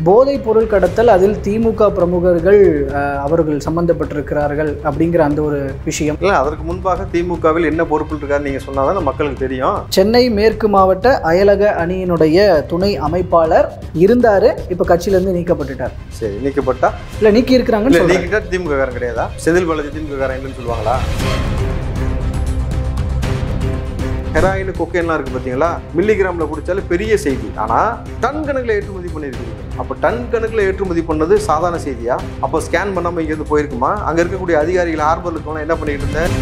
போதைப் பொருள் கடத்தல் அதில் திமுக பிரமுகர்கள் அஹ், அவர்கள் சம்பந்தப்பட்டிருக்கிறார்கள் அப்படிங்கிற அந்த ஒரு விஷயம் இல்லை அதற்கு முன்பாக திமுகவில் என்ன பொறுப்பில் இருக்காருன்னு நீங்கள் சொன்னால் தான் மக்களுக்கு தெரியும் சென்னை மேற்கு மாவட்ட அயலக அணியினுடைய துணை அமைப்பாளர் இருந்தாரு இப்ப கட்சியிலேருந்து நீக்கப்பட்டுட்டார் சரி நீக்கப்பட்டா இல்ல நீக்கி இருக்கிறாங்கன்னு இல்லை சொல்றேன். நீக்கிட்டா திமுக காரன் கிடையாதா செந்தில் பாலாஜி திமுக காரன் இல்லைன்னு சொல்லுவாங்களா ஹெராயின் கொக்கைன்லாம் இருக்குது பார்த்தீங்களா மில்லிகிராமில் குடித்தாலும் பெரிய செய்தி ஆனால் டன் கணக்கில் ஏற்றுமதி பண்ணியிருக்கீங்க அப்போ டன் கணக்கில் ஏற்றுமதி பண்ணது சாதாரண செய்தியா அப்போ ஸ்கேன் பண்ணாமல் இங்கேருந்து போயிருக்குமா அங்கே இருக்கக்கூடிய அதிகாரிகள் ஹார்பரில் இருக்கவங்க என்ன பண்ணிட்டு இருந்தேன்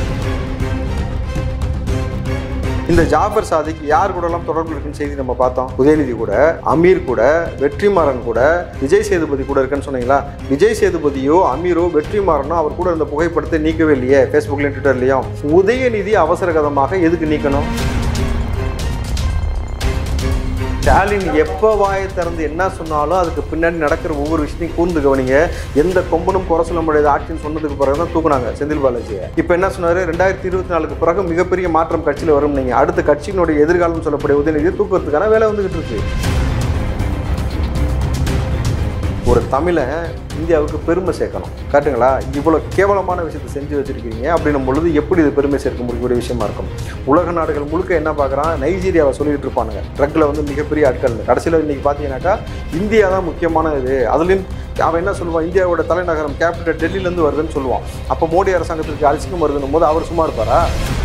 இந்த ஜாஃபர் சாதிக் யார் கூடலாம் தொடர்பு இருக்குன்னு செய்தி நம்ம பார்த்தோம் உதயநிதி கூட அமீர் கூட வெற்றிமாறன் கூட விஜய் சேதுபதி கூட இருக்குன்னு சொன்னீங்களா விஜய் சேதுபதியோ அமீரோ வெற்றிமாறனோ அவர் கூட இருந்த புகைப்படத்தை நீக்கவே இல்லையே ஃபேஸ்புக்லையும் ட்விட்டர்லையும் உதயநிதி அவசர கதமாக எதுக்கு நீக்கணும் ஸ்டாலின் எப்போ வாயை திறந்து என்ன சொன்னாலும் அதுக்கு பின்னாடி நடக்கிற ஒவ்வொரு விஷயத்தையும் கூர்ந்து கவனிங்க எந்த கொம்பனும் குறை சொல்ல முடியாத ஆட்சின்னு சொன்னதுக்கு பிறகு தான் தூக்குனாங்க செந்தில் பாலாஜியை இப்போ என்ன சொன்னாரு ரெண்டாயிரத்தி இருபத்தி நாலுக்கு பிறகு மிகப்பெரிய மாற்றம் கட்சியில் வரும் நீங்க அடுத்த கட்சியினுடைய எதிர்காலம் சொல்லக்கூடிய உதயநிதியை தூக்குறதுக்கான வேலை வந்துகிட்டு இருக்கு ஒரு தமிழன் இந்தியாவுக்கு பெருமை சேர்க்கணும் காட்டுங்களா இவ்வளோ கேவலமான விஷயத்தை செஞ்சு வச்சிருக்கீங்க அப்படின்னும் பொழுது எப்படி இது பெருமை சேர்க்க முடியக்கூடிய விஷயமா இருக்கும் உலக நாடுகள் முழுக்க என்ன பார்க்குறான் நைஜீரியாவை சொல்லிட்டு இருப்பானுங்க ட்ரக்கில் வந்து மிகப்பெரிய ஆட்கள் கடைசியில் இன்னைக்கு பார்த்தீங்கன்னாக்கா இந்தியா தான் முக்கியமான இது அதுலேயும் அவன் என்ன சொல்லுவான் இந்தியாவோட தலைநகரம் கேபிட்டல் டெல்லியிலேருந்து வருதுன்னு சொல்லுவான் அப்போ மோடி அரசாங்கத்திற்கு அரிசிக்கும் வருதுன்னும் போது அவர் சும்மா இருப்பாரா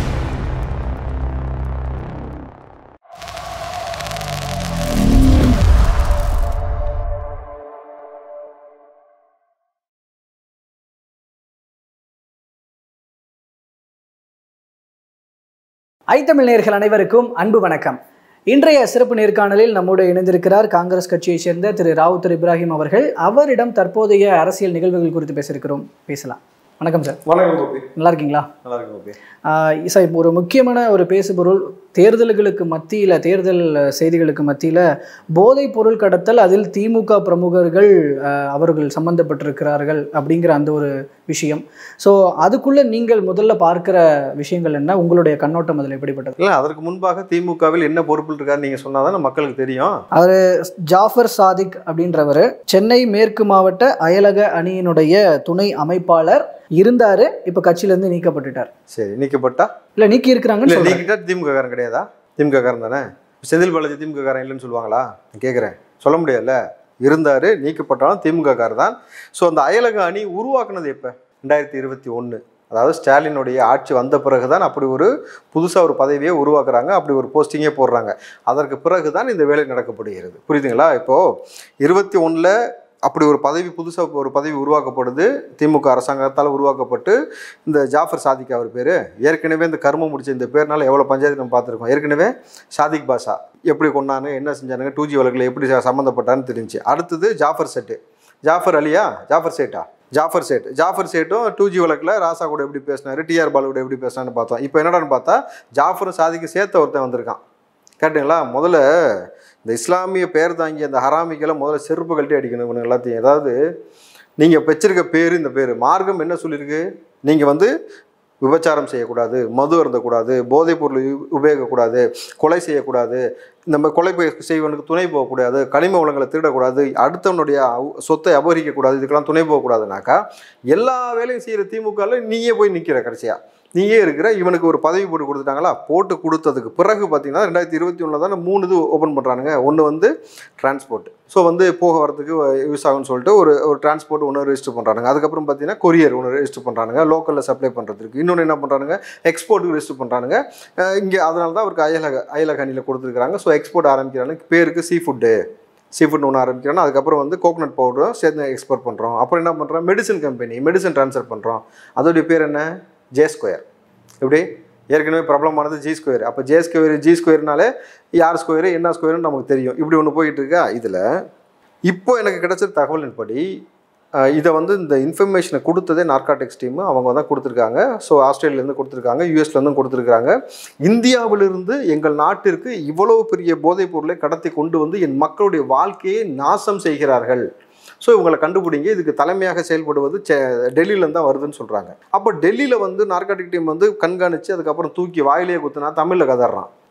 ஐத்தமிழ் நேயர்கள் அனைவருக்கும் அன்பு வணக்கம் இன்றைய சிறப்பு நேர்காணலில் நம்மோடு இணைந்திருக்கிறார் காங்கிரஸ் கட்சியைச் சேர்ந்த திரு ராவுத்தர் இப்ராஹிம் அவர்கள் அவரிடம் தற்போதைய அரசியல் நிகழ்வுகள் குறித்து பேசியிருக்கிறோம் பேசலாம் வணக்கம் சார் வணக்கம் கோபி நல்லா இருக்கீங்களா நல்லா இருக்கு கோபி ஆஹ் சார் இப்போ ஒரு முக்கியமான ஒரு பேசுபொருள் தேர்தல்களுக்கு மத்தியில் தேர்தல் செய்திகளுக்கு மத்தியில் போதைப் பொருள் கடத்தல் அதில் திமுக பிரமுகர்கள் ஆஹ் அவர்கள் சம்பந்தப்பட்டிருக்கிறார்கள் அப்படிங்கிற அந்த ஒரு விஷயம் ஸோ அதுக்குள்ளே நீங்கள் முதல்ல பார்க்கிற விஷயங்கள் என்ன உங்களுடைய கண்ணோட்டம் அதில் எப்படிப்பட்டது இல்லை அதற்கு முன்பாக திமுகவில் என்ன பொறுப்பில் இருக்காருன்னு நீங்கள் சொன்னால் தான் மக்களுக்கு தெரியும் அவர் ஜாஃபர் சாதிக் அப்படின்றவர் சென்னை மேற்கு மாவட்ட அயலக அணியினுடைய துணை அமைப்பாளர் இருந்தார் இப்போ கட்சியிலேருந்து நீக்கப்பட்டுட்டார் சரி நீக்கப்பட்டா இல்லை நீக்கி இருக்கிறாங்கன்னு இல்லை சொல்றேன். நீக்கிட்டா திமுக காரன் கிடையாதா திமுக காரன் தானே செந்தில் பாலாஜி திமுக காரன் இல்லைன்னு சொல்லுவாங்களா கேட்குறேன் சொல்ல முடியல இருந்தார் நீக்கப்பட்டாலும் திமுக காரர் தான் ஸோ அந்த அயலக அணி உருவாக்குனது எப்போ ரெண்டாயிரத்தி இருபத்தி ஒன்று அதாவது ஸ்டாலினுடைய ஆட்சி வந்த பிறகு தான் அப்படி ஒரு புதுசாக ஒரு பதவியை உருவாக்குறாங்க அப்படி ஒரு போஸ்டிங்கே போடுறாங்க அதற்கு பிறகு தான் இந்த வேலை நடக்கப்படுகிறது புரியுதுங்களா இப்போது இருபத்தி ஒன்றில் அப்படி ஒரு பதவி புதுசாக ஒரு பதவி உருவாக்கப்படுது திமுக அரசாங்கத்தால் உருவாக்கப்பட்டு இந்த ஜாஃபர் சாதிக் அவர் பேர் ஏற்கனவே இந்த கர்மம் முடிச்ச இந்த பேர்னால எவ்வளோ பஞ்சாயத்து நம்ம பார்த்துருக்கோம் ஏற்கனவே சாதிக் பாஷா எப்படி கொண்டாங்க என்ன செஞ்சானுங்க டூ ஜி வழக்கில் எப்படி ச- சம்மந்தப்பட்டான்னு தெரிஞ்சு அடுத்தது ஜாஃபர் செட்டு ஜாஃபர் அலியா ஜாஃபர் சேட்டா ஜாஃபர் சேட் ஜாஃபர் சேட்டும் டூ ஜி வழக்கில் ராசா கூட எப்படி பேசினாரு டிஆர் பாலு கூட எப்படி பேசினான்னு பார்த்தோம் இப்போ என்னடான்னு பார்த்தா ஜாஃபரும் சாதிக்கு சேர்த்த ஒருத்தன் வந்திருக்கான் கேட்டுங்களா முதல்ல இந்த இஸ்லாமிய பேர் தாங்கிய அந்த ஹராமிகளை முதல்ல செருப்பு கழட்டி அடிக்கணும் இவனுங்க எல்லாத்தையும் அதாவது நீங்கள் வச்சிருக்க பேர் இந்த பேர் மார்க்கம் என்ன சொல்லியிருக்கு நீங்கள் வந்து விபச்சாரம் செய்யக்கூடாது மது அருந்தக்கூடாது போதைப் பொருள் உ- உபயோகிக்கக்கூடாது கொலை செய்யக்கூடாது இந்த மாதிரி கொலை போய் செய்வனுக்கு துணை போகக்கூடாது கனிம வளங்களை திருடக்கூடாது அடுத்தவனுடைய அவு- சொத்தை அபகரிக்கக்கூடாது இதுக்கெல்லாம் துணை போகக்கூடாதுனாக்கா எல்லா வேலையும் செய்கிற திமுகவில் நீயே போய் நிற்கிற கடைசியாக நீயே இருக்கிற இவனுக்கு ஒரு பதவி போட்டு கொடுத்துட்டாங்களா போட்டு கொடுத்ததுக்கு பிறகு பார்த்தீங்கன்னா ரெண்டாயிரத்தி இருபத்தி ஒன்றில் தானே மூணு இது ஓப்பன் பண்ணுறானுங்க ஒன்று வந்து டிரான்ஸ்போர்ட் ஸோ வந்து போக வரதுக்கு யூஸ் ஆகும்னு சொல்லிட்டு ஒரு ஒரு டிரான்ஸ்போர்ட் ஒன்று ரெஜிஸ்டர் பண்ணுறாங்க அதுக்கப்புறம் பார்த்தீங்கன்னா கொரியர் ஒன்று ரெஜிஸ்டர் பண்ணுறாங்க லோக்கலில் சப்ளை பண்ணுறதுக்கு இன்னொன்று என்ன பண்ணுறாங்க எக்ஸ்போர்ட்டுக்கு ரெஜிஸ்டர் பண்ணுறாங்க இங்கே அதனால தான் அவருக்கு அயலக அயலக அணியில் கொடுத்துருக்காங்க ஸோ எக்ஸ்போர்ட் ஆரம்பிக்கிறாங்க பேருக்கு சீ ஃபுட்டு சீ ஃபுட் ஒன்று ஆரம்பிக்கிறோன்னா அதுக்கப்புறம் வந்து கோகனட் பவுடரும் சேர்த்து எக்ஸ்போர்ட் பண்ணுறோம் அப்புறம் என்ன பண்ணுறோம் மெடிசன் கம்பெனி மெடிசன் ட்ரான்ஸ்ஃபர் பண்ணுறோம் அதோடைய பேர் என்ன ஜே ஸ்கொயர் எப்படி ஏற்கனவே பிரபலமானது ஜி ஸ்கொயர் அப்போ ஜே ஸ்கொயர் ஜி ஸ்கொயர்னாலே யார் ஸ்கொயரு என்ன ஸ்கொயர்னு நமக்கு தெரியும் இப்படி ஒன்று போயிட்டு இருக்கா இதில் இப்போ எனக்கு கிடைச்ச தகவலின்படி அஹ், இதை வந்து இந்த இன்ஃபர்மேஷனை கொடுத்ததே நார்காட்டிக்ஸ் டீம் அவங்க தான் கொடுத்துருக்காங்க ஸோ ஆஸ்திரேலியாலேருந்து கொடுத்துருக்காங்க யூஎஸ்லேருந்து கொடுத்துருக்காங்க இந்தியாவிலிருந்து எங்கள் நாட்டிற்கு இவ்வளவு பெரிய போதைப் பொருளை கடத்தி கொண்டு வந்து என் மக்களுடைய வாழ்க்கையை நாசம் செய்கிறார்கள் ஸோ இவங்களை கண்டுபிடிங்க இதுக்கு தலைமையாக செயல்படுவது செ டெல்லியிலேருந்து தான் வருதுன்னு சொல்கிறாங்க அப்போ டெல்லியில் வந்து நார்காட்டிக் டீம் வந்து கண்காணித்து அதுக்கப்புறம் தூக்கி வாயிலேயே குத்துனா தமிழில் கதறான்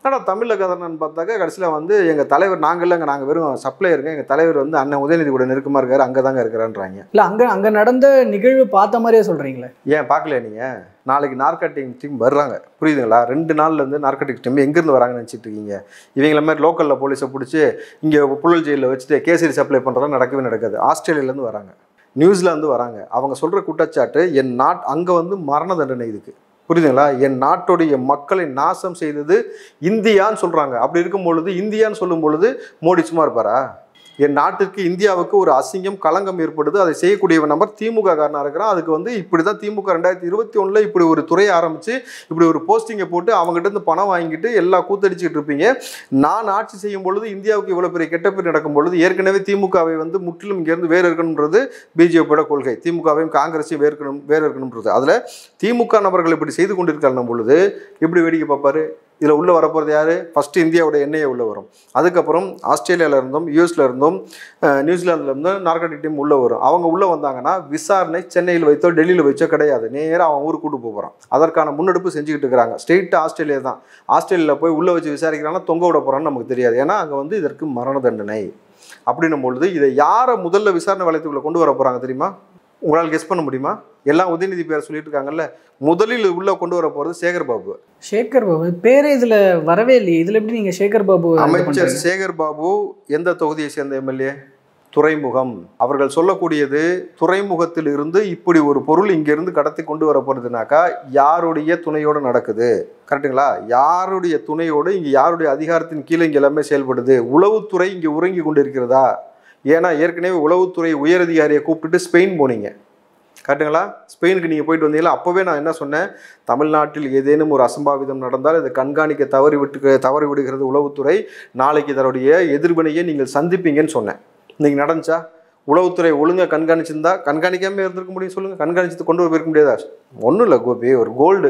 ஆனால் தமிழில் கதறனு பார்த்தாக்கா கடைசியில் வந்து எங்கள் தலைவர் நாங்கள் இல்லைங்க நாங்கள் வெறும் சப்ளையருங்க எங்கள் தலைவர் வந்து அண்ணன் உதயநிதி கூட நெருக்கமாக இருக்காரு அங்கே தாங்க இருக்கிறான்றாங்க இல்ல அங்க அங்க நடந்த நிகழ்வு பார்த்த மாதிரியே சொல்றீங்களே ஏன் பார்க்கலையா நீங்கள் நாளைக்கு நார்கட்டிக் டீம் வர்றாங்க புரியுதுங்களா ரெண்டு நாள்ல இருந்து நார்கட்டிக் டீம் எங்கேருந்து வராங்கன்னு நினச்சிட்டு இருக்கீங்க இவங்கள மாதிரி லோக்கலில் போலீஸை பிடிச்சி இங்கே புழல் ஜெயிலில் வச்சுட்டு கேசரி சப்ளை பண்ணுறதா நடக்கவே நடக்காது ஆஸ்திரேலியாலேருந்து வராங்க நியூசிலாந்து வராங்க அவங்க சொல்கிற குற்றச்சாட்டு என் நாட் அங்கே வந்து மரண தண்டனை இதுக்கு புரியுதுங்களா என் நாட்டுடைய மக்களை நாசம் செய்தது இந்தியான்னு சொல்கிறாங்க அப்படி இருக்கும் பொழுது இந்தியான்னு சொல்லும் பொழுது மோடி சும்மா இருப்பாரா என் நாட்டிற்கு இந்தியாவுக்கு ஒரு அசிங்கம் களங்கம் ஏற்படுது அதை செய்யக்கூடிய நபர் திமுக காரனாக இருக்கிறான் அதுக்கு வந்து இப்படி தான் திமுக ரெண்டாயிரத்தி இருபத்தி ஒன்றில் இப்படி ஒரு துறையை ஆரம்பித்து இப்படி ஒரு போஸ்டிங்கை போட்டு அவங்ககிட்ட இருந்து பணம் வாங்கிட்டு எல்லா கூத்தடிச்சிட்டு இருப்பீங்க நான் ஆட்சி செய்யும் பொழுது இந்தியாவுக்கு இவ்வளோ பெரிய கெட்ட பேர் நடக்கும் பொழுது ஏற்கனவே திமுகவை வந்து முற்றிலும் இங்கேருந்து வேறு இருக்கணுன்றது பிஜேபியோட கொள்கை திமுகவையும் காங்கிரஸையும் வேர்க்கணும் வேறு இருக்கணுன்றது அதில் திமுக நபர்கள் இப்படி செய்து கொண்டிருக்காங்க பொழுது எப்படி வேடிக்கை பார்ப்பாரு இதில் உள்ளே வரப்போகிறது யார் ஃபஸ்ட்டு இந்தியாவோட எண்ணெயை உள்ளே வரும் அதுக்கப்புறம் ஆஸ்திரேலியாவில் இருந்தும் யூஎஸில் இருந்தும் அஹ், நியூசிலாந்துல இருந்தும் நார்கட்டிக் டீம் உள்ளே வரும் அவங்க உள்ளே வந்தாங்கன்னா விசாரணை சென்னையில் வைத்தோ டெல்லியில் வைச்சோ கிடையாது நேராக அவன் ஊருக்கு கூட்டு போகிறான் அதற்கான முன்னெடுப்பு செஞ்சுக்கிட்டு இருக்கிறாங்க ஸ்ட்ரெயிட் ஆஸ்திரேலியா தான் ஆஸ்திரேலியாவில் போய் உள்ளே வச்சு விசாரிக்கிறாங்கன்னா தொங்க விட போகிறான்னு நமக்கு தெரியாது ஏன்னா அங்கே வந்து இதற்கு மரண தண்டனை அப்படின்னும் பொழுது இதை யாரை முதல்ல விசாரணை வளையத்துக்குள்ளே கொண்டு வர போகிறாங்க தெரியுமா உங்களால் கெஸ் பண்ண முடியுமா எல்லாம் உதயநிதி பேர் சொல்லிட்டு இருக்காங்கல்ல முதலில் உள்ளே கொண்டு வர போகிறது சேகர் பாபு சேகர் பாபு பேரே இதுல வரவே இல்லையே இதுல எப்படி நீங்க சேகர் பாபு இது அமைச்சர் பண்றீங்க? சேகர் பாபு எந்த தொகுதியை சேர்ந்த எம்எல்ஏ துறைமுகம் அவர்கள் சொல்லக்கூடியது துறைமுகத்தில் இருந்து இப்படி ஒரு பொருள் இங்கிருந்து கடத்தி கொண்டு வர போறதுனாக்கா யாருடைய துணையோடு நடக்குது கரெக்டுங்களா யாருடைய துணையோடு இங்கே யாருடைய அதிகாரத்தின் கீழே இங்கே எல்லாமே செயல்படுது உளவுத்துறை இங்கே உறங்கி கொண்டு இருக்கிறதா ஏன்னா ஏற்கனவே உளவுத்துறை உயரதிகாரியை கூப்பிட்டுட்டு ஸ்பெயின் போனீங்க கரெக்டுங்களா ஸ்பெயினுக்கு நீங்கள் போயிட்டு வந்தீங்களா அப்போவே நான் என்ன சொன்னேன் தமிழ்நாட்டில் ஏதேனும் ஒரு அசம்பாவிதம் நடந்தால் இதை கண்காணிக்க தவறி விட்டு தவறி விடுகிறது உளவுத்துறை நாளைக்கு இதனுடைய எதிர்வினையை நீங்கள் சந்திப்பீங்கன்னு சொன்னேன் இன்னைக்கு நடந்துச்சா உளவுத்துறை ஒழுங்காக கண்காணிச்சிருந்தா கண்காணிக்காமல் இருந்திருக்க முடியும் சொல்லுங்கள் கண்காணிச்சது கொண்டு போயிருக்க முடியாதா ஒன்றும் இல்லை கோபி ஒரு கோல்டு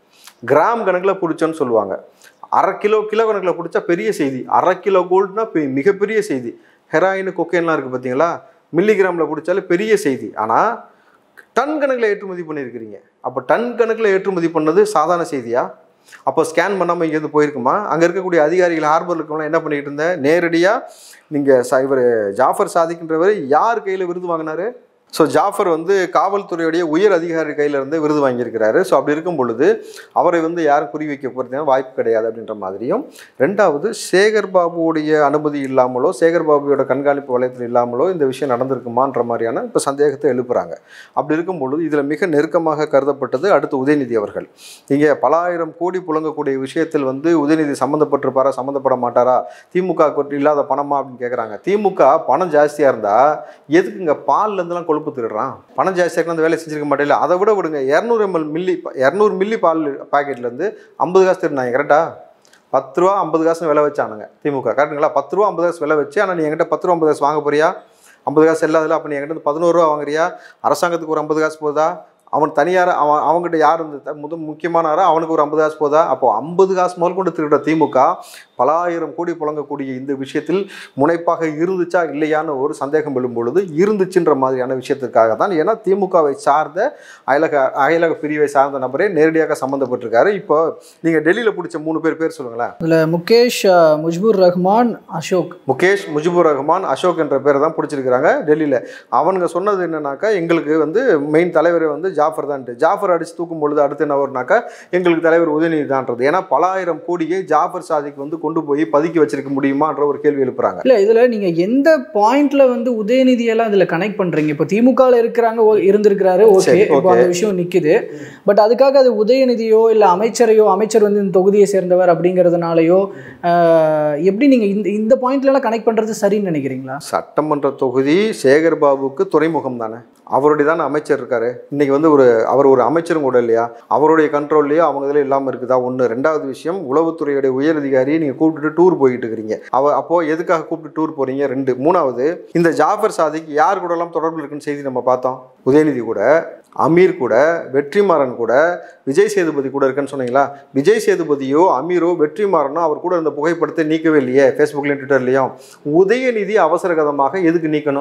கிராம் கணக்கில் பிடிச்சோன்னு சொல்லுவாங்க அரை கிலோ கிலோ கணக்கில் பிடிச்சா பெரிய செய்தி அரை கிலோ கோல்டுனா பெ- மிகப்பெரிய செய்தி ஹெராயின் கொக்கைன்லாம் இருக்குது பார்த்தீங்களா மில்லிகிராமில் பிடிச்சாலே பெரிய செய்தி ஆனால் டன் கணக்கில் ஏற்றுமதி பண்ணியிருக்கிறீங்க அப்போ டன் கணக்கில் ஏற்றுமதி பண்ணது சாதாரண செய்தியா அப்போ ஸ்கேன் பண்ணாமல் இங்கேருந்து போயிருக்குமா அங்கே இருக்கக்கூடிய அதிகாரிகள் ஹார்பரில் இருக்கவங்களாம் என்ன பண்ணிக்கிட்டு இருந்தேன் நேரடியாக நீங்கள் ச இவர் ஜாஃபர் சாதிக்கின்றவர் யார் கையில் விருது வாங்கினாரு ஸோ ஜாஃபர் வந்து காவல்துறையுடைய உயர் அதிகாரி கையில இருந்து விருது வாங்கியிருக்கிறாரு ஸோ அப்படி இருக்கும் பொழுது அவரை வந்து யாரும் குறி வைக்க போகிறது வாய்ப்பு கிடையாது அப்படின்ற மாதிரியும் ரெண்டாவது சேகர் பாபுவுடைய அனுமதி இல்லாமலோ சேகர் பாபுவோட கண்காணிப்பு வலயத்தில் இல்லாமலோ இந்த விஷயம் நடந்திருக்குமான்ற மாதிரியான இப்போ சந்தேகத்தை எழுப்புறாங்க அப்படி இருக்கும் பொழுது இதில் மிக நெருக்கமாக கருதப்பட்டது அடுத்து உதயநிதி அவர்கள் இங்கே பல ஆயிரம் கோடி புழங்கக்கூடிய விஷயத்தில் வந்து உதயநிதி சம்மந்தப்பட்டிருப்பாரா சம்மந்தப்பட மாட்டாரா திமுக கொட்டு இல்லாத பணமா அப்படின்னு கேட்குறாங்க திமுக பணம் ஜாஸ்தியாக இருந்தால் எதுக்குங்க பால்ல இருந்தெல்லாம் கொழுப்பு திருடுறான் பணம் ஜாஸ்தியாக இருந்தா அந்த வேலை செஞ்சிருக்க மாட்டேல அதை விட விடுங்க இரநூறு எம்எல் மில்லி இரநூறு மில்லி பால் பாக்கெட்லேருந்து ஐம்பது காசு திருடினாங்க கரெக்டா பத்து ரூபா ஐம்பது காசு விலை வச்சானுங்க திமுக கரெக்டுங்களா பத்து ரூபா ஐம்பது காசு விலை வச்சு ஆனால் நீ என்கிட்ட பத்து ரூபா ஐம்பது காசு வாங்க போறியா ஐம்பது காசு இல்லாதல அப்போ நீ என்கிட்ட இருந்து பதினோரு ரூபா வாங்குறியா அரசாங்கத்துக்கு ஒரு ஐம்பது காசு போதா அவன் தனியார் அவன் அவங்ககிட்ட யார் இந்த முத முக்கியமானாரோ அவனுக்கு ஒரு ஐம்பது காசு போதா அப்போ ஐம்பது காசு முதல் கொண்டு திருடுற திமுக பல ஆயிரம் கோடி புழங்கக்கூடிய இந்த விஷயத்தில் முனைப்பாக இருந்துச்சா இல்லையான்னு ஒரு சந்தேகம் எழும் பொழுது இருந்துச்சுன்ற மாதிரியான விஷயத்திற்காக தான் ஏன்னா திமுகவை சார்ந்த அயலக அயலக பிரிவை சார்ந்த நபரே நேரடியாக சம்மந்தப்பட்டிருக்காரு இப்போ நீங்கள் டெல்லியில் பிடிச்ச மூணு பேர் பேர் சொல்லுங்களேன் இதுல முகேஷ் அஹ், முஜ்புர் ரஹ்மான் அசோக் முகேஷ் முஜிபுர் ரஹ்மான் அசோக் என்ற பேரை தான் பிடிச்சிருக்கிறாங்க டெல்லியில் அவனுங்க சொன்னது என்னன்னாக்கா எங்களுக்கு வந்து மெயின் தலைவர் வந்து ஜாஃபர் தான்ட்டு ஜாஃபர் அடிச்சு தூக்கும் பொழுது அடுத்து என்ன வரும்னாக்கா எங்களுக்கு தலைவர் உதயநிதி தான்றது ஏன்னா பல ஆயிரம் கோடியை ஜாஃபர் சாதிக்கு வந்து கொண்டு போய் பதுக்கி வச்சிருக்க முடியுமான்ற ஒரு கேள்வி எழுப்புறாங்க இல்ல இதுல நீங்க எந்த பாயிண்ட்ல வந்து உதயநிதி எல்லாம் இதுல கனெக்ட் பண்றீங்க இப்போ திமுகல இருக்கிறாங்க ஓ- இருந்திருக்கிறாரு ஓகே சரி, இப்போ okay. அந்த விஷயம் நிக்குது பட் அதுக்காக அது உதயநிதியோ இல்ல அமைச்சரையோ அமைச்சர் வந்து இந்த தொகுதியை சேர்ந்தவர் அப்படிங்கறதுனாலயோ ஆஹ், எப்படி நீங்க இந்த இந்த பாயிண்ட்ல எல்லாம் கனெக்ட் பண்றது சரின்னு நினைக்கிறீங்களா சட்டமன்ற தொகுதி சேகர் பாபுக்கு துறைமுகம் தானே அவருடைய தானே அமைச்சர் இருக்காரு இன்னைக்கு வந்து ஒரு அவர் ஒரு அமைச்சரும் கூட இல்லையா அவருடைய கண்ட்ரோல்லையோ அவங்க இதில் இல்லாமல் இருக்குதா ஒன்று ரெண்டாவது விஷயம் உளவுத்துறையுடைய உயரதிகாரியை நீங்கள் கூப்பிட்டுட்டு டூர் போயிட்டு இருக்கிறீங்க அவ அப்போ எதுக்காக கூப்பிட்டு டூர் போறீங்க ரெண்டு மூணாவது இந்த ஜாஃபர் சாதிக் யார் கூட எல்லாம் தொடர்பில் இருக்குன்னு செய்தி நம்ம பார்த்தோம் உதயநிதி கூட அமீர் கூட வெற்றிமாறன் கூட விஜய் சேதுபதி கூட இருக்குன்னு சொன்னீங்களா விஜய் சேதுபதியோ அமீரோ வெற்றிமாறனோ அவர் கூட இந்த புகைப்படத்தை நீக்கவே இல்லையே ஃபேஸ்புக்லையும் ட்விட்டர்லையும் உதயநிதி அவசர கதமாக எதுக்கு நீக்கணும்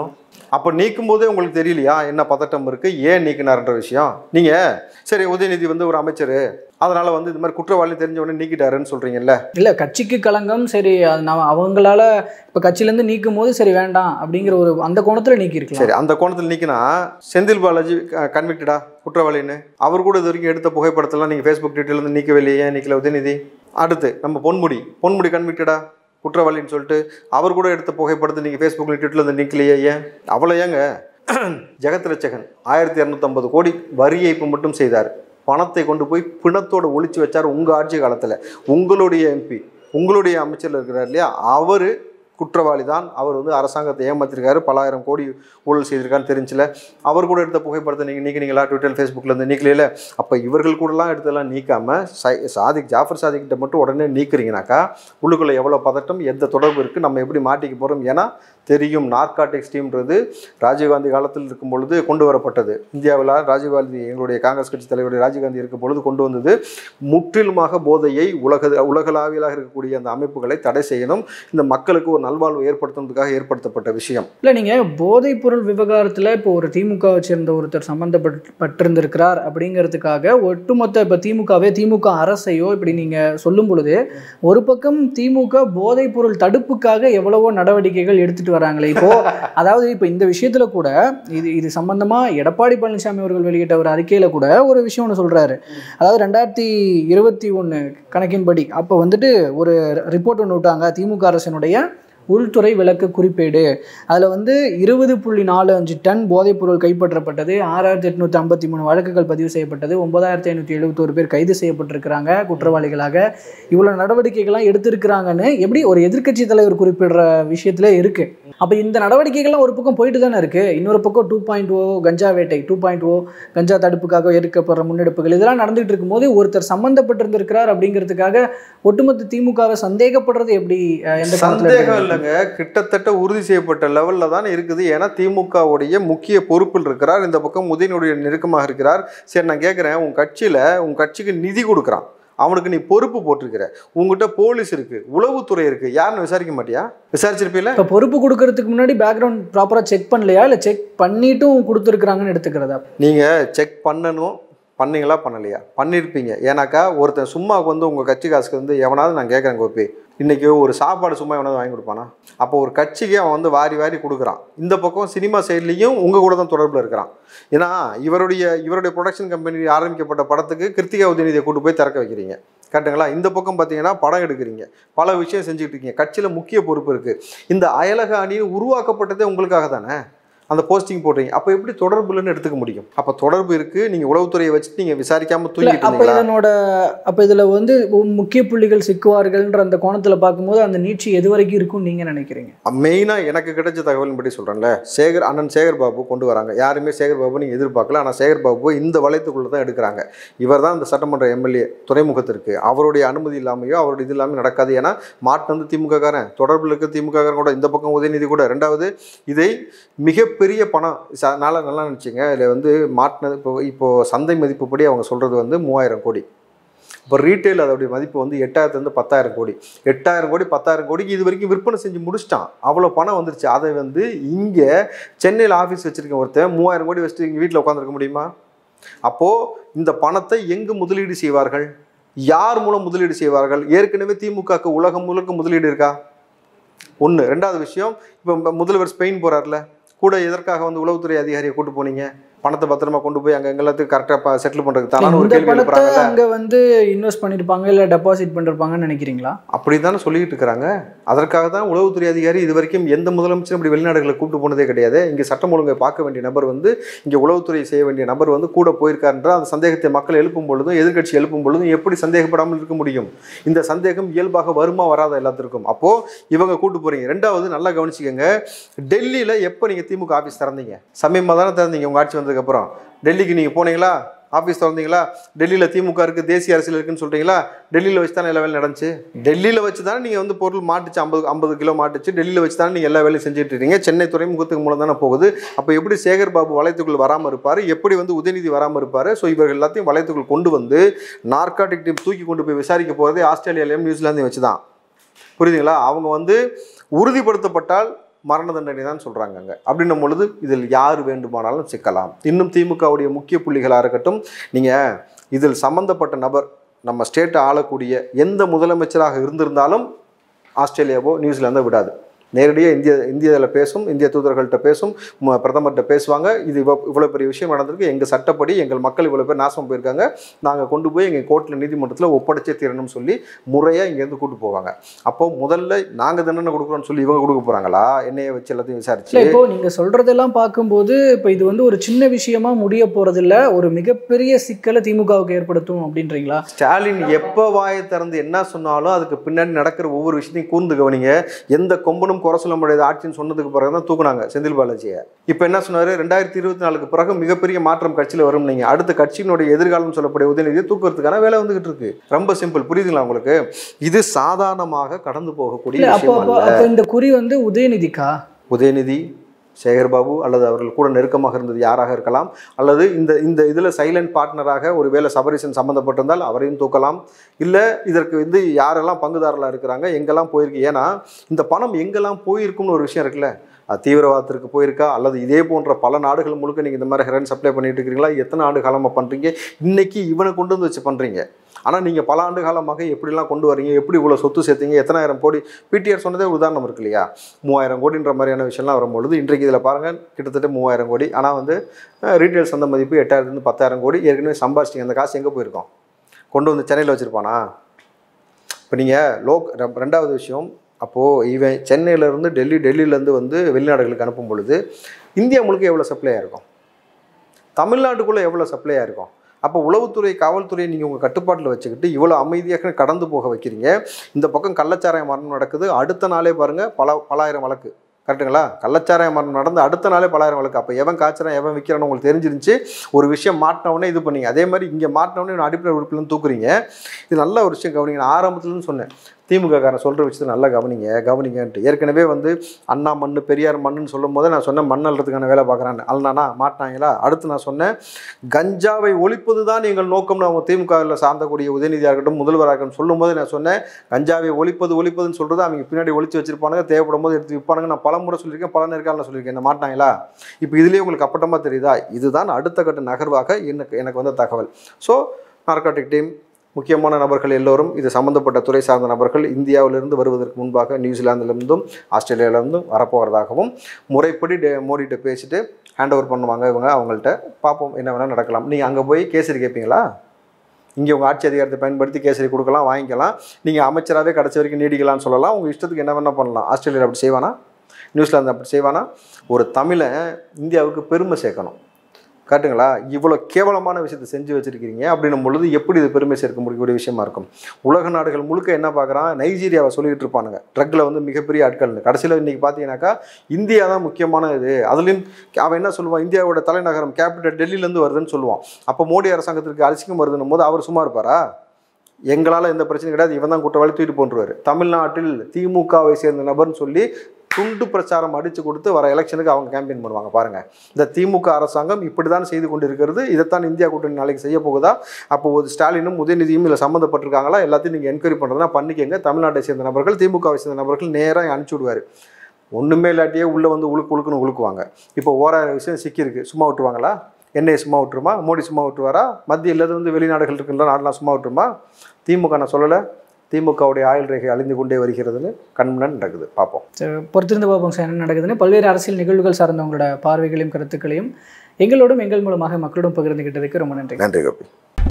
அப்போ நீக்கும் போதே உங்களுக்கு தெரியலையா என்ன பதட்டம் இருக்கு ஏன் நீக்கினார்ன்ற விஷயம் நீங்க சரி உதயநிதி வந்து ஒரு அமைச்சர் அதனால வந்து இது மாதிரி குற்றவாளி தெரிஞ்ச உடனே நீக்கிட்டாருன்னு சொல்றீங்கல்ல இல்ல கட்சிக்கு களங்கம் சரி அது நான் அவங்களால இப்ப கட்சியிலேருந்து நீக்கும் போது சரி வேண்டாம் அப்படிங்கிற ஒரு அந்த கோணத்துல நீக்கி இருக்கலாம் சரி அந்த கோணத்தில் நீக்கினா செந்தில் பாலாஜி கன்விக்டடா குற்றவாளின்னு அவர் கூட இது வரைக்கும் எடுத்த புகைப்படத்தெல்லாம் நீங்கள் ஃபேஸ்புக் ட்விட்டர்ல இருந்து நீக்கவில்லையே ஏன் நீக்கல உதயநிதி அடுத்து நம்ம பொன்முடி பொன்முடி கன்விக்டடா குற்றவாளின்னு சொல்லிட்டு அவர் கூட எடுத்த புகைப்படத்தை நீங்கள் ஃபேஸ்புக்கில் ட்விட்டர்ல இருந்து நீக்கலையே ஏன் அவ்வளோ ஏங்க ஜெகத் ரட்சகன் ஆயிரத்தி இரநூத்தம்பது கோடி வரி ஏய்ப்பு மட்டும் செய்தார் பணத்தை கொண்டு போய் பிணத்தோட ஒளிச்சு வச்சார் உங்கள் ஆட்சி காலத்தில் உங்களுடைய எம்பி உங்களுடைய அமைச்சர் இருக்கிறார் இல்லையா அவர் குற்றவாளி தான் அவர் வந்து அரசாங்கத்தை ஏமாத்திருக்காரு பலாயிரம் கோடி ஊழல் செய்திருக்கான்னு தெரிஞ்சில அவர் கூட எடுத்த புகைப்படத்தை நீங்கள் நீக்கினீங்களா ட்விட்டர் ஃபேஸ்புக்கில் இருந்து நீக்கலையில அப்போ இவர்கள் கூடலாம் எடுத்தெல்லாம் நீக்காமல் சை சாதிக் ஜாஃபர் சாதிக்கிட்ட மட்டும் உடனே நீக்குறீங்கனாக்கா உள்ளுக்குள்ளே எவ்வளோ பதட்டம் எந்த தொடர்பு இருக்குது நம்ம எப்படி மாட்டிக்க போகிறோம் ஏன்னா தெரியும் நார்காட்டிக்ஸ் டீம்ன்றது ராஜீவ்காந்தி காலத்தில் இருக்கும் பொழுது கொண்டு வரப்பட்டது இந்தியாவில் ராஜீவ்காந்தி எங்களுடைய காங்கிரஸ் கட்சி தலைவருடைய ராஜீவ்காந்தி இருக்கும் பொழுது கொண்டு வந்தது முற்றிலுமாக போதையை உலக உலகளாவியலாக இருக்கக்கூடிய அந்த அமைப்புகளை தடை செய்யணும் இந்த மக்களுக்கு ஒரு நல்வாழ்வு ஏற்படுத்துறதுக்காக ஏற்படுத்தப்பட்ட விஷயம் இல்ல நீங்க போதைப் பொருள் விவகாரத்துல இப்போ ஒரு திமுகவை சேர்ந்த ஒருத்தர் சம்பந்தப்பட்டிருந்திருக்கிறார் அப்படிங்கிறதுக்காக ஒட்டுமொத்த இப்ப திமுகவே திமுக அரசையோ இப்படி நீங்க சொல்லும் பொழுது ஒரு பக்கம் திமுக போதைப் பொருள் தடுப்புக்காக எவ்வளவோ நடவடிக்கைகள் எடுத்துட்டு வராங்களே இப்போ அதாவது இப்போ இந்த விஷயத்துல கூட இது இது சம்பந்தமா எடப்பாடி பழனிசாமி அவர்கள் வெளியிட்ட ஒரு அறிக்கையில கூட ஒரு விஷயம் ஒன்று சொல்றாரு அதாவது ரெண்டாயிரத்தி இருபத்தி ஒன்று கணக்கின்படி அப்போ வந்துட்டு ஒரு ரிப்போர்ட் ஒன்று விட்டாங்க திமுக அரசினுடைய உள்துறை விளக்க குறிப்பேடு அதில் வந்து இருபது புள்ளி நாலு அஞ்சு டன் போதைப்பொருள் கைப்பற்றப்பட்டது ஆறாயிரத்தி எட்நூற்றி ஐம்பத்தி மூணு வழக்குகள் பதிவு செய்யப்பட்டது ஒன்பதாயிரத்தி ஐநூற்றி எழுபத்தோரு பேர் கைது செய்யப்பட்டிருக்கிறாங்க குற்றவாளிகளாக இவ்வளோ நடவடிக்கைகள்லாம் எடுத்திருக்கிறாங்கன்னு எப்படி ஒரு எதிர்க்கட்சி தலைவர் குறிப்பிடுற விஷயத்துல இருக்கு அப்போ இந்த நடவடிக்கைகள்லாம் ஒரு பக்கம் போயிட்டு தானே இருக்கு இன்னொரு பக்கம் டூ பாயிண்ட் ஓ கஞ்சா வேட்டை டூ பாயிண்ட் ஓ கஞ்சா தடுப்புக்காக எடுக்கப்படுற முன்னெடுப்புகள் இதெல்லாம் நடந்துகிட்டு இருக்கும்போது ஒருத்தர் சம்பந்தப்பட்டிருந்திருக்கிறார் அப்படிங்கிறதுக்காக ஒட்டுமொத்த திமுகவை சந்தேகப்படுறது எப்படி அஹ், எந்த காலத்துல சந்தேகம் எடுத்துக்கிறது? இல்லைங்க கிட்டத்தட்ட உறுதி செய்யப்பட்ட லெவலில் தான் இருக்குது ஏன்னா திமுகவுடைய முக்கிய பொறுப்பில் இருக்கிறார் இந்த பக்கம் உதயனுடைய நெருக்கமாக இருக்கிறார் சரி நான் கேட்குறேன் உன் கட்சியில் உன் கட்சிக்கு நிதி கொடுக்குறான் அவனுக்கு நீ பொறுப்பு போட்டிருக்கிற உங்ககிட்ட போலீஸ் இருக்கு உளவுத்துறை இருக்கு யாருன்னு விசாரிக்க மாட்டியா விசாரிச்சிருப்பீல இப்போ பொறுப்பு கொடுக்கறதுக்கு முன்னாடி பேக்ரவுண்ட் ப்ராப்பராக செக் பண்ணலையா இல்லை செக் பண்ணிட்டும் கொடுத்துருக்குறாங்கன்னு எடுத்துக்கிறதா நீங்கள் செக் பண்ணணும் பண்ணீங்களா பண்ணலையா பண்ணியிருப்பீங்க ஏன்னாக்கா ஒருத்தன் சும்மா வந்து உங்கள் கட்சி காசுக்கு வந்து எவனாவது நான் கேட்குறேன் கோபி இன்றைக்கி ஒரு சாப்பாடு சும்மா எவனாவது வாங்கி கொடுப்பானா அப்போ ஒரு கட்சிக்கு அவன் வந்து வாரி வாரி கொடுக்குறான் இந்த பக்கம் சினிமா சைட்லேயும் உங்கள் கூட தான் தொடர்பில் இருக்கிறான் ஏன்னா இவருடைய இவருடைய ப்ரொடக்ஷன் கம்பெனி ஆரம்பிக்கப்பட்ட படத்துக்கு கிருத்திகா உதயநிதியை கூட்டு போய் திறக்க வைக்கிறீங்க கரெக்டுங்களா இந்த பக்கம் பார்த்தீங்கன்னா படம் எடுக்கிறீங்க பல விஷயம் செஞ்சுக்கிட்டு இருக்கீங்க கட்சியில் முக்கிய பொறுப்பு இருக்குது இந்த அயலக அணி உருவாக்கப்பட்டதே உங்களுக்காக தானே அந்த போஸ்டிங் போடுறீங்க அப்போ எப்படி தொடர்பு இல்லைன்னு எடுத்துக்க முடியும் அப்போ தொடர்பு இருக்கு நீங்க உளவுத்துறையை வச்சுட்டு நீங்க விசாரிக்காம இல்லை தூங்கிட்டு அப்போ இருந்தீங்களா இதனோட அப்போ இதில் வந்து முக்கிய புள்ளிகள் சிக்குவார்கள்ன்ற அந்த கோணத்தில் பார்க்கும்போது அந்த நீட்சி எது வரைக்கும் இருக்கும்னு நீங்கள் நினைக்கிறீங்க மெயினாக எனக்கு கிடைச்ச தகவலின்படி சொல்கிறேன்ல சேகர் அண்ணன் சேகர் பாபு கொண்டு வராங்க யாருமே சேகர் பாபு நீங்கள் எதிர்பார்க்கல ஆனால் சேகர் பாபு இந்த வளையத்துக்குள்ளே தான் எடுக்கிறாங்க இவர் தான் இந்த சட்டமன்ற எம்எல்ஏ துறைமுகத்திற்கு அவருடைய அனுமதி இல்லாமையோ அவருடைய இது இல்லாமல் நடக்காது ஏன்னா மாட்டு வந்து திமுக காரன் தொடர்பில் இருக்க திமுக காரன் கூட இந்த பக்கம் உதயநிதி கூட ரெண்டாவது இதை மிகப்பெரிய பணம் ச- நல்லா நல்லா நினச்சிங்க இதில் வந்து மாட்டினது இப்போ இப்போது சந்தை மதிப்புப்படி அவங்க சொல்கிறது வந்து மூவாயிரம் கோடி இப்போ ரீட்டைல் அதோடைய மதிப்பு வந்து எட்டாயிரத்துலேருந்து பத்தாயிரம் கோடி எட்டாயிரம் கோடி பத்தாயிரம் கோடிக்கு இது வரைக்கும் விற்பனை செஞ்சு முடிச்சிட்டான் அவ்வளோ பணம் வந்துருச்சு அதை வந்து இங்கே சென்னையில் ஆஃபீஸ் வச்சுருக்கேன் ஒருத்தன் மூவாயிரம் கோடி வச்சுட்டு இங்கே வீட்டில் உட்காந்துருக்க முடியுமா அப்போது இந்த பணத்தை எங்கு முதலீடு செய்வார்கள் யார் மூலம் முதலீடு செய்வார்கள் ஏற்கனவே திமுகக்கு உலகம் முழுக்க முதலீடு இருக்கா ஒன்று ரெண்டாவது விஷயம் இப்போ முதல்வர் ஸ்பெயின் போகிறார்ல கூட எதற்காக வந்து உளவுத்துறை அதிகாரியை கூட்டு போனீங்க பணத்தை பத்திரமா கொண்டு போய் அங்கே எல்லாத்துக்கும் கரெக்டாக செட்டில் பண்ணுறதுக்கு தானே ஒரு இந்த கேள்வி பணத்தை எழுப்புறாங்கல்ல அங்கே வந்து இன்வெஸ்ட் பண்ணியிருப்பாங்க இல்லை டெபாசிட் பண்ணிருப்பாங்கன்னு நினைக்கிறீங்களா அப்படி தானே சொல்லிட்டு இருக்கிறாங்க அதற்காக தான் உளவுத்துறை அதிகாரி இது வரைக்கும் எந்த முதலமைச்சரும் இப்படி வெளிநாடுகளை கூப்பிட்டு போனதே கிடையாது இங்கே சட்டம் ஒழுங்கை பார்க்க வேண்டிய நபர் வந்து இங்கே உளவுத்துறை செய்ய வேண்டிய நபர் வந்து கூட போயிருக்காருன்ற அந்த சந்தேகத்தை மக்கள் எழுப்பும் பொழுதும் எதிர்க்கட்சி எழுப்பும் பொழுதும் எப்படி சந்தேகப்படாமல் இருக்க முடியும் இந்த சந்தேகம் இயல்பாக வருமா வராத எல்லாத்திற்கும் அப்போது இவங்க கூட்டு போறீங்க ரெண்டாவது நல்லா கவனிச்சுக்கோங்க டெல்லியில் எப்போ நீங்கள் திமுக ஆஃபீஸ் திறந்தீங்க சமயமாக தானே திறந்தீங்க உங்கள் ஆட்சி வந்ததுக்கப்புறம் டெல்லிக்கு நீங்கள் போனீங்களா ஆஃபீஸ் திறந்தீங்களா டெல்லியில் திமுக இருக்குது தேசிய அரசியல் இருக்குன்னு சொல்கிறீங்களா டெல்லியில் வச்சு தானே எல்லா வேலையும் நடந்துச்சு டெல்லியில் வச்சு தானே நீங்கள் வந்து பொருள் மாட்டுச்சு ஐம்பது ஐம்பது கிலோ மாட்டுச்சு டெல்லியில் வச்சு தானே நீங்கள் எல்லா வேலையும் செஞ்சுட்டு இருக்கீங்க சென்னை துறைமுகத்துக்கு மூலம் தானே போகுது அப்போ எப்படி சேகர் பாபு வளையத்துக்குள் வராமல் இருப்பார் எப்படி வந்து உதயநிதி வராமல் இருப்பார் ஸோ இவர்கள் எல்லாத்தையும் வளையத்துக்குள் கொண்டு வந்து நார்காட்டிக் டீம் தூக்கி கொண்டு போய் விசாரிக்க போகிறதே ஆஸ்திரேலியாலையும் நியூசிலாந்தையும் வச்சு தான் புரியுதுங்களா அவங்க வந்து உறுதிப்படுத்தப்பட்டால் மரண தண்டனை தான் சொல்கிறாங்க அங்கே அப்படின்னும் பொழுது இதில் யார் வேண்டுமானாலும் சிக்கலாம் இன்னும் திமுகவுடைய முக்கிய புள்ளிகளாக இருக்கட்டும் நீங்கள் இதில் சம்பந்தப்பட்ட நபர் நம்ம ஸ்டேட்டை ஆளக்கூடிய எந்த முதலமைச்சராக இருந்திருந்தாலும் ஆஸ்திரேலியாவோ நியூசிலாந்தோ விடாது நேரடியாக இந்திய இந்தியாவில் பேசும் இந்திய தூதர்கள்ட்ட பேசும் ம- பிரதமர்கிட்ட பேசுவாங்க இது இவ்வளோ இவ்வளோ பெரிய விஷயம் நடந்திருக்கு எங்கள் சட்டப்படி எங்கள் மக்கள் இவ்வளோ பேர் நாசம் போயிருக்காங்க நாங்கள் கொண்டு போய் எங்கள் கோர்ட்டில் நீதிமன்றத்தில் ஒப்படைச்சே தீரணும்னு சொல்லி முறையாக இங்கேருந்து கூட்டு போவாங்க அப்போ முதல்ல நாங்கள் தண்டனை கொடுக்குறோம்னு சொல்லி இவங்க கொடுக்க போகிறாங்களா என்னைய வச்சு எல்லாத்தையும் இல்லை விசாரிச்சு இப்போ நீங்க சொல்றதெல்லாம் பார்க்கும்போது இப்போ இது வந்து ஒரு சின்ன விஷயமா முடிய போறதில்ல ஒரு மிகப்பெரிய சிக்கலை திமுகவுக்கு ஏற்படுத்தும் அப்படின்றீங்களா ஸ்டாலின் எப்போ வாயை திறந்து என்ன சொன்னாலும் அதுக்கு பின்னாடி நடக்கிற ஒவ்வொரு விஷயத்தையும் கூர்ந்து கவனிங்க எந்த கொம்பனும் குறை சொல்ல முடியாத ஆட்சின்னு சொன்னதுக்கு பிறகு தான் தூக்குனாங்க செந்தில் பாலாஜியை இப்போ என்ன சொன்னாரு ரெண்டாயிரத்தி இருபத்தி நாலுக்கு பிறகு மிகப்பெரிய மாற்றம் கட்சியில் வரும் நீங்க அடுத்த கட்சியினுடைய எதிர்காலம் சொல்லக்கூடிய உதயநிதியை தூக்குறதுக்கான வேலை வந்துகிட்டு இருக்கு ரொம்ப சிம்பிள் புரியுதுங்களா உங்களுக்கு இது சாதாரணமாக கடந்து போகக்கூடிய இல்ல அப்போ விஷயம் அப்போ அல்ல அப்போ இந்த குறி வந்து உதயநிதிக்கா உதயநிதி சேகர்பாபு அல்லது அவர்கள் கூட நெருக்கமாக இருந்தது யாராக இருக்கலாம் அல்லது இந்த இந்த இதில் சைலண்ட் பார்ட்னராக ஒரு வேளை சபரிசன் சம்மந்தப்பட்டிருந்தால் அவரையும் தூக்கலாம் இல்லை இதற்கு வந்து யாரெல்லாம் பங்குதாரர்களாக இருக்கிறாங்க எங்கெல்லாம் போயிருக்கு ஏன்னா இந்த பணம் எங்கெல்லாம் போயிருக்கும்னு ஒரு விஷயம் இருக்குல்ல அது தீவிரவாதத்திற்கு போயிருக்கா அல்லது இதே போன்ற பல நாடுகள் முழுக்க நீங்கள் இந்த மாதிரி ஹெரன் சப்ளை பண்ணிட்டு இருக்கிறீங்களா எத்தனை ஆண்டு காலமாக பண்ணுறீங்க இன்னைக்கு இவனை கொண்டு வந்து வச்சு பண்ணுறீங்க ஆனால் நீங்கள் பல ஆண்டு காலமாக எப்படிலாம் கொண்டு வரீங்க எப்படி இவ்வளோ சொத்து சேர்த்தீங்க எத்தனாயிரம் கோடி பிடிஆர் சொன்னதே ஒரு உதாரணம் இருக்கு இல்லையா மூவாயிரம் கோடின்ற மாதிரியான விஷயம்லாம் வரும்பொழுது இன்றைக்கு இதில் பாருங்கள் கிட்டத்தட்ட மூவாயிரம் கோடி ஆனால் வந்து ரீட்டைல் சந்தை மதிப்பு எட்டாயிரத்துலேருந்து பத்தாயிரம் கோடி ஏற்கனவே சம்பாரிச்சிங்க அந்த காசு எங்கே போயிருக்கோம் கொண்டு வந்து சென்னையில் வச்சுருப்பானா இப்போ நீங்கள் லோக் ரெ- ரெண்டாவது விஷயம் அப்போது இவன் சென்னையிலேருந்து டெல்லி டெல்லியிலேருந்து வந்து வெளிநாடுகளுக்கு அனுப்பும் பொழுது இந்தியா முழுக்க எவ்வளோ சப்ளை ஆயிருக்கும் தமிழ்நாட்டுக்குள்ளே எவ்வளோ சப்ளை ஆயிருக்கும் அப்போ உளவுத்துறை காவல்துறையை நீங்கள் உங்கள் கட்டுப்பாட்டில் வச்சுக்கிட்டு இவ்வளோ அமைதியாக கடந்து போக வைக்கிறீங்க இந்த பக்கம் கள்ளச்சாராய மரணம் நடக்குது அடுத்த நாளே பாருங்கள் பல பலாயிரம் வழக்கு கரெக்ட்டுங்களா கள்ளச்சாராய மரணம் நடந்து அடுத்த நாளே பலாயிரம் வழக்கு அப்போ எவன் காய்ச்சறான் எவன் விற்கிறான்னு உங்களுக்கு தெரிஞ்சிருந்துச்சு ஒரு விஷயம் மாட்டினவுடனே இது பண்ணீங்க அதே மாதிரி இங்கே மாட்டினவுடனே அடிப்படை உறுப்பிலேருந்து தூக்குறீங்க இது நல்ல ஒரு விஷயம் கவனிங்க நான் ஆரம்பத்துலேருந்து சொன்னேன் திமுக காரன் சொல்கிற விஷயத்தை நல்லா கவனிங்க கவனிங்கன்ட்டு ஏற்கனவே வந்து அண்ணா மண்ணு பெரியார் மண்ணுன்னு சொல்லும் போதே நான் சொன்னேன் மண் அள்ளுறதுக்கான வேலை பார்க்குறான்னு அல்னானா மாட்டினாங்களா அடுத்து நான் சொன்னேன் கஞ்சாவை ஒழிப்பது தான் எங்கள் நோக்கம்னு அவங்க திமுகவில் சார்ந்தக்கூடிய உதயநிதியாக இருக்கட்டும் முதல்வராக இருக்கட்டும் சொல்லும்போது நான் சொன்னேன் கஞ்சாவை ஒழிப்பது ஒழிப்பதுன்னு சொல்கிறது அவங்க பின்னாடி ஒழிச்சு வச்சிருப்பானுங்க தேவைப்படும் போது எடுத்து விற்பானுங்க நான் பல முறை சொல்லியிருக்கேன் பல நேர்காலில் சொல்லியிருக்கேன் என்ன மாட்டாங்களா இப்போ இதுலேயே உங்களுக்கு அப்பட்டமாக தெரியுதா இதுதான் அடுத்த கட்ட நகர்வாக எனக்கு எனக்கு வந்த தகவல் ஸோ நார்காட்டிக் டீம் முக்கியமான நபர்கள் எல்லோரும் இது சம்பந்தப்பட்ட துறை சார்ந்த நபர்கள் இந்தியாவிலிருந்து வருவதற்கு முன்பாக நியூசிலாந்திலிருந்தும் ஆஸ்திரேலியாவிலிருந்தும் வரப்போகிறதாகவும் முறைப்படி டே மோடிகிட்ட பேசிட்டு ஹேண்ட் ஓவர் பண்ணுவாங்க இவங்க அவங்கள்ட்ட பார்ப்போம் என்ன வேணால் நடக்கலாம் நீங்கள் அங்கே போய் கேசரி கேட்பீங்களா இங்கே உங்கள் ஆட்சி அதிகாரத்தை பயன்படுத்தி கேசரி கொடுக்கலாம் வாங்கிக்கலாம் நீங்கள் அமைச்சராகவே கடைசி வரைக்கும் நீடிக்கலாம்னு சொல்லலாம் உங்கள் இஷ்டத்துக்கு என்ன வேணால் பண்ணலாம் ஆஸ்திரேலியா அப்படி செய்வானா நியூசிலாந்து அப்படி செய்வானா ஒரு தமிழை இந்தியாவுக்கு பெருமை சேர்க்கணும் காட்டுங்களா இவ்வளோ கேவலமான விஷயத்தை செஞ்சு வச்சிருக்கீங்க அப்படின்னும் பொழுது எப்படி இது பெருமை சேர்க்க முடியக்கூடிய விஷயமா இருக்கும் உலக நாடுகள் முழுக்க என்ன பார்க்குறான் நைஜீரியாவை சொல்லிட்டு இருப்பானுங்க ட்ரக்கில் வந்து மிகப்பெரிய ஆட்கள்னு கடைசியில் இன்றைக்கி பார்த்தீங்கன்னாக்கா இந்தியா தான் முக்கியமான இது அதுலேயும் அவன் என்ன சொல்லுவான் இந்தியாவோட தலைநகரம் கேபிட்டல் டெல்லியிலேருந்து வருதுன்னு சொல்லுவான் அப்போ மோடி அரசாங்கத்திற்கு அலட்சியம் வருதுன்னும் போது அவர் சும்மா இருப்பாரா எங்களால் எந்த பிரச்சனையும் கிடையாது இவன் தான் குற்றவாளி தூக்கிட்டு போன்றுவார் தமிழ்நாட்டில் திமுகவை சேர்ந்த நபர்னு சொல்லி துண்டு பிரச்சாரம் அடித்து கொடுத்து வர எலெக்ஷனுக்கு அவங்க கேம்பெயின் பண்ணுவாங்க பாருங்கள் இந்த திமுக அரசாங்கம் இப்படி தான் செய்து கொண்டிருக்கிறது இதைத்தான் இந்தியா கூட்டணி நாளைக்கு செய்ய போகுதா அப்போ ஒரு ஸ்டாலினும் உதயநிதியும் இதில் சம்மந்தப்பட்டிருக்காங்களா எல்லாத்தையும் நீங்கள் என்கொயரி பண்ணுறதுனா பண்ணிக்கங்க தமிழ்நாட்டை சேர்ந்த நபர்கள் திமுகவை சேர்ந்த நபர்கள் நேராக அனுப்பிச்சி விடுவார் ஒன்றுமே இல்லாட்டியே உள்ளே வந்து உழுக்கு உழுக்குன்னு உழுக்குவாங்க இப்போ ஓராயிரம் விஷயம் சிக்கியிருக்கு சும்மா விட்டுருவாங்களா என்னையை சும்மா விட்டுருமா மோடி சும்மா விட்டுருவாரா மத்தியில் வந்து வெளிநாடுகள் இருக்கின்ற நாடெல்லாம் சும்மா விட்டுருமா திமுக நான் சொல்லலை திமுகவுடைய ஆயுள் ரேகை அழிந்து கொண்டே வருகிறதுன்னு கண்முன்னாடி நடக்குது பார்ப்போம் சரி, பொறுத்திருந்து பார்ப்போம் சார் என்ன நடக்குதுன்னு பல்வேறு அரசியல் நிகழ்வுகள் சார்ந்த உங்களோட பார்வைகளையும் கருத்துக்களையும் எங்களோடும் எங்கள் மூலமாக மக்களோடும் பகிர்ந்துகிட்டதுக்கு ரொம்ப நன்றி நன்றி கபி